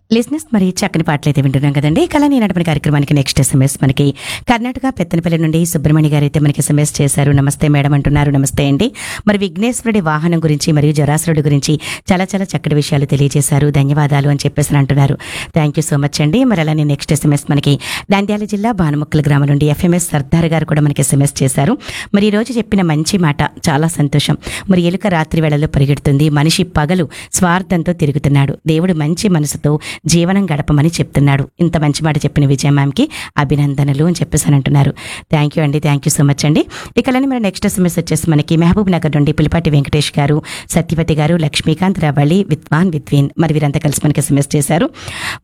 లిజినెస్ మరి చక్కని పాటలు అయితే వింటున్నాం కదండి కళని నడపని కార్యక్రమానికి నెక్స్ట్ ఎస్ఎంఎస్ మనకి కర్ణాటక పెత్తనపల్లి నుండి సుబ్రహ్మణ్య గారు అయితే మనకి ఎస్ఎంఎస్ చేశారు నమస్తే మేడం అంటున్నారు నమస్తే అండి మరి విఘ్నేశ్వరుడి వాహనం గురించి మరియు జరాసురుడి గురించి చాలా చాలా చక్కటి విషయాలు తెలియజేశారు ధన్యవాదాలు అని చెప్పేసి అని అంటున్నారు థ్యాంక్ యూ సో మచ్ అండి మరి అలానే నెక్స్ట్ ఎస్ఎంఎస్ మనకి నంద్యాల జిల్లా భానుముక్కల గ్రామం నుండి ఎఫ్ఎంఎస్ సర్దార్ గారు కూడా మనకి ఎస్ఎంఎస్ చేశారు మరి ఈ రోజు చెప్పిన మంచి మాట చాలా సంతోషం మరి ఎలుక రాత్రి వేళల్లో పరిగెడుతుంది మనిషి పగలు స్వార్థంతో తిరుగుతున్నాడు దేవుడు మంచి మనసుతో జీవనం గడపమని చెప్తున్నాడు ఇంత మంచి మాట చెప్పిన విజయ మ్యామ్కి అభినందనలు అని చెప్పేసి అని అంటున్నారు థ్యాంక్ యూ అండి థ్యాంక్ యూ సో మచ్ అండి ఇకలని మరి నెక్స్ట్ ఎస్ఎంఎస్ వచ్చేసి మనకి మహబూబ్ నగర్ నుండి పిలిపాటి వెంకటేష్ గారు సత్యవతి గారు లక్ష్మీకాంత్ రవళి విద్వాన్ విద్వీన్ మరి వీరంతా కలిసి మనకి ఎస్ఎంఎస్ చేశారు